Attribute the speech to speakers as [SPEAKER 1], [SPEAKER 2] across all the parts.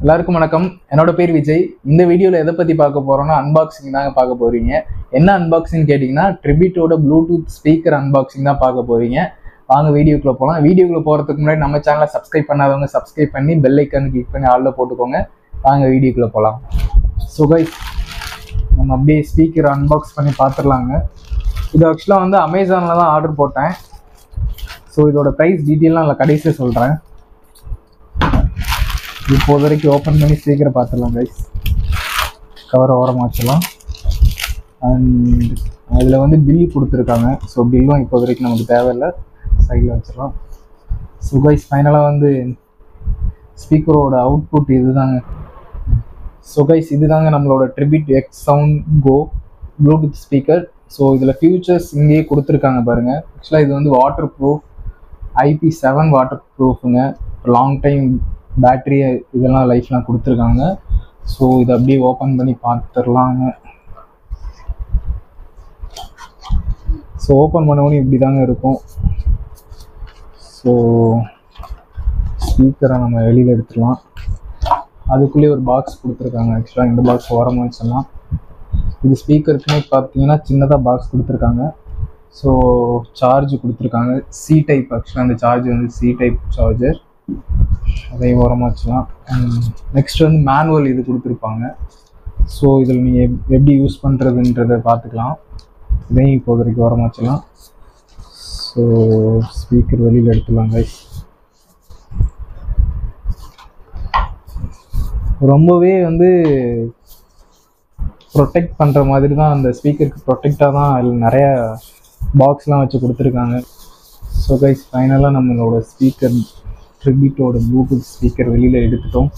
[SPEAKER 1] எல்லாருக்கும் வணக்கம் என்னோட பேர் விஜய் இந்த வீடியோவில் எதை பற்றி பார்க்க போறோம்னா அன்பாக்சிங் தாங்க பார்க்க போறீங்க என்ன அன்பாக்சிங் கேட்டிங்கன்னா ட்ரிபிட்டோட ப்ளூடூத் ஸ்பீக்கர் அன்பாக்சிங் தான் பார்க்க போறீங்க வாங்க வீடியோக்குள்ள போகலாம் வீடியோக்குள்ள போகிறதுக்கு முன்னாடி நம்ம சேனலை சப்ஸ்கிரைப் பண்ணாதவங்க சப்ஸ்கிரைப் பண்ணி பெல் ஐக்கான் கிளிக் பண்ணி ஆளில் போட்டுக்கோங்க வாங்க வீடியோக்குள்ள போகலாம் ஸோ கைஸ் நம்ம அப்படியே ஸ்பீக்கர் அன்பாக்ஸ் பண்ணி பார்த்துடலாங்க இது ஆக்சுவலாக வந்து அமேசானில் தான் ஆர்டர் போட்டேன் ஸோ இதோட ப்ரைஸ் டீட்டெயிலாம் நான் கடைசியாக சொல்கிறேன் இப்போ வரைக்கும் ஓப்பன் பண்ணி சீக்கிரம் பார்த்துடலாம் கைஸ் கவர் ஓரமாக வச்சிடலாம் அண்ட் அதில் வந்து பில் கொடுத்துருக்காங்க ஸோ பில்லும் இப்போ வரைக்கும் நமக்கு தேவையில்லை சைடில் வச்சிடலாம் ஸோ கைஸ் ஃபைனலாக வந்து ஸ்பீக்கரோட அவுட்புட் இதுதாங்க ஸோ கைஸ் இதுதாங்க நம்மளோட Tribit X sound go bluetooth speaker so இதில் ஃபியூச்சர்ஸ் இங்கேயே கொடுத்துருக்காங்க பாருங்கள் ஆக்சுவலாக இது வந்து water proof IP seven water ப்ரூஃபுங்க லாங் டைம் பேட்ரி இதெல்லாம் லைஃப்லாம் கொடுத்துருக்காங்க ஸோ இதை அப்படியே ஓப்பன் பண்ணி பார்த்துடலாங்க ஸோ ஓப்பன் பண்ணவொடனே இப்படி தாங்க இருக்கும் ஸோ ஸ்பீக்கரை நம்ம வெளியில் எடுத்துடலாம் அதுக்குள்ளேயே ஒரு பாக்ஸ் கொடுத்துருக்காங்க ஆக்சுவலாக இந்த பாக்ஸ் ஓரமாக வச்சிடலாம் இது ஸ்பீக்கருக்குமே பார்த்தீங்கன்னா சின்னதாக பாக்ஸ் கொடுத்துருக்காங்க ஸோ சார்ஜ் கொடுத்துருக்காங்க சி டைப் ஆக்சுவலாக அந்த சார்ஜ் வந்து சி டைப் சார்ஜர் அதை ஓரமாக வச்சுலாம் நெக்ஸ்ட் வந்து மேனுவல் இது கொடுத்துருப்பாங்க ஸோ இதில் நீங்கள் எப்படி யூஸ் பண்ணுறதுன்றதை பார்த்துக்கலாம் இதையும் இப்போ வரைக்கும் ஓரமாக வச்சுலாம் ஸோ ஸ்பீக்கர் வெளியில் எடுத்துடலாம் கைஸ் ரொம்பவே வந்து ப்ரொடெக்ட் பண்ணுற மாதிரி தான் அந்த ஸ்பீக்கருக்கு ப்ரொடெக்டாக தான் அதில் நிறைய பாக்ஸ்லாம் வச்சு கொடுத்துருக்காங்க ஸோ கைஸ் ஃபைனலாக நம்மளோட ஸ்பீக்கர் ட்ரிபிட்டோட ப்ளூடூத் ஸ்பீக்கர் வெளியில் எடுத்துட்டோம்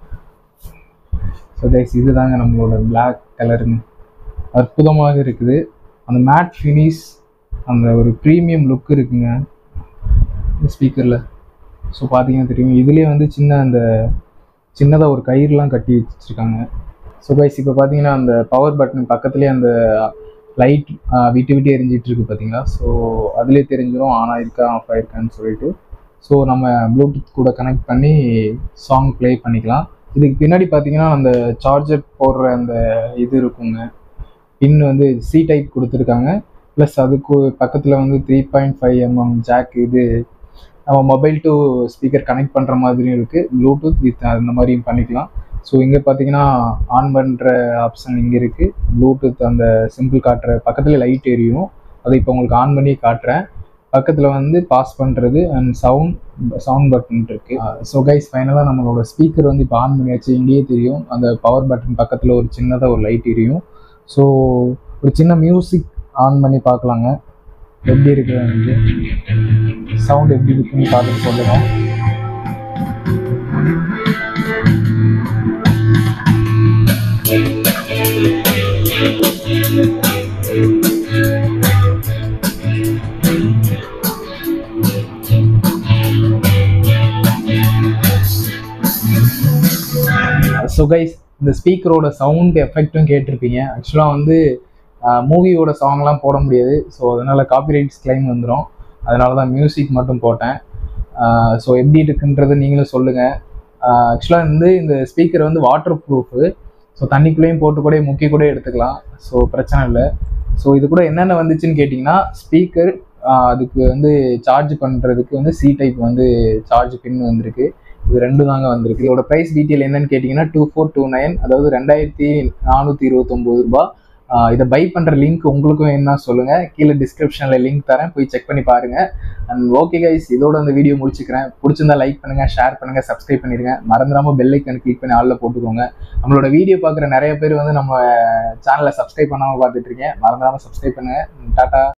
[SPEAKER 1] ஸோ கைஸ் இதுதாங்க நம்மளோட பிளாக் கலருங்க அற்புதமாக இருக்குது அந்த மேட் ஃபினிஷ் அந்த ஒரு ப்ரீமியம் லுக் இருக்குங்க இந்த ஸ்பீக்கரில் ஸோ பார்த்தீங்கன்னா தெரியும் இதுலேயே வந்து சின்ன அந்த சின்னதாக ஒரு கயிறுலாம் கட்டி வச்சுருக்காங்க ஸோ கைஸ் இப்போ பார்த்தீங்கன்னா அந்த பவர் பட்டன் பக்கத்துலேயே அந்த லைட் விட்டு விட்டு எரிஞ்சிட்டு இருக்கு பார்த்தீங்களா ஸோ அதுலேயே தெரிஞ்சிடும் ஆன் ஆயிருக்கா ஆஃப் ஆயிருக்கான்னு சொல்லிட்டு ஸோ நம்ம ப்ளூடூத் கூட கனெக்ட் பண்ணி சாங் ப்ளே பண்ணிக்கலாம் இதுக்கு பின்னாடி பார்த்தீங்கன்னா அந்த சார்ஜர் போடுற அந்த இது இருக்குங்க பின் வந்து சி டைப் கொடுத்துருக்காங்க ப்ளஸ் அதுக்கு பக்கத்தில் வந்து three point five MM jack இது நம்ம மொபைல் டு ஸ்பீக்கர் கனெக்ட் பண்ணுற மாதிரியும் இருக்குது ப்ளூடூத் வித் அந்த மாதிரியும் பண்ணிக்கலாம் ஸோ இங்கே பார்த்தீங்கன்னா ஆன் பண்ணுற ஆப்ஷன் இங்கே இருக்குது ப்ளூடூத் அந்த சிம்பிள் காட்டுற பக்கத்தில் லைட் எரியும் அதை இப்போ உங்களுக்கு ஆன் பண்ணி காட்டுறேன் பக்கத்தில் வந்து பாஸ் பண்ணுறது அண்ட் சவுண்ட் சவுண்ட் பட்டன் இருக்குது ஸோ கைஸ் ஃபைனலாக நம்மளோட ஸ்பீக்கர் வந்து இப்போ ஆன் பண்ணியாச்சு இங்கேயே தெரியும் அந்த பவர் பட்டன் பக்கத்தில் ஒரு சின்னதாக ஒரு லைட் எரியும் ஸோ ஒரு சின்ன மியூசிக் ஆன் பண்ணி பார்க்கலாங்க எப்படி இருக்குது சவுண்ட் எப்படி இருக்குன்னு பார்த்துட்டு சொல்லுங்கள் ஸோ கைஸ் இந்த ஸ்பீக்கரோட சவுண்ட் எஃபெக்ட்டும் கேட்டிருப்பீங்க ஆக்சுவலாக வந்து மூவியோட சாங்லாம் போட முடியாது ஸோ அதனால் காப்பிரைட்ஸ் கிளைம் வந்துடும் அதனால தான் மியூசிக் மட்டும் போட்டேன் ஸோ எப்படி இருக்குன்றது நீங்களும் சொல்லுங்கள் ஆக்சுவலாக வந்து இந்த ஸ்பீக்கர் வந்து வாட்டர் ப்ரூஃபு ஸோ தண்ணிக்குள்ளேயும் போட்டு கூட முக்கி கூட எடுத்துக்கலாம் ஸோ பிரச்சனை இல்லை ஸோ இது கூட என்னென்ன வந்துச்சுன்னு கேட்டிங்கன்னா ஸ்பீக்கர் அதுக்கு வந்து சார்ஜ் பண்ணுறதுக்கு வந்து சி டைப் வந்து சார்ஜ் பின் வந்திருக்கு இது ரெண்டு தாங்க வந்திருக்கு இதோட ப்ரைஸ் டீட்டெயில் என்னன்னு கேட்டிங்கன்னா டூ ஃபோர் டூ நைன் அதாவது ரெண்டாயிரத்தி நானூற்றி இருபத்தொம்போது ரூபாய் இதை பை பண்ணுற லிங்க் உங்களுக்கும் என்ன சொல்லுங்கள் கீழே டிஸ்கிரிப்ஷனில் லிங்க் தரேன் போய் செக் பண்ணி பாருங்கள் அண்ட் ஓகே கைஸ் இதோட அந்த வீடியோ முடிச்சுக்கிறேன் பிடிச்சிருந்தா லைக் பண்ணுங்கள் ஷேர் பண்ணுங்கள் சப்ஸ்கிரைப் பண்ணிடுங்க மறந்துடாமல் பெல் ஐக்கன் கிளிக் பண்ணி ஆளில் போட்டுக்கோங்க நம்மளோட வீடியோ பார்க்குற நிறைய பேர் வந்து நம்ம சேனலை சப்ஸ்கிரைப் பண்ணாமல் பார்த்துட்டு இருக்கேன் மறந்துடாமல் சப்ஸ்கிரைப் பண்ணுங்கள் டாட்டா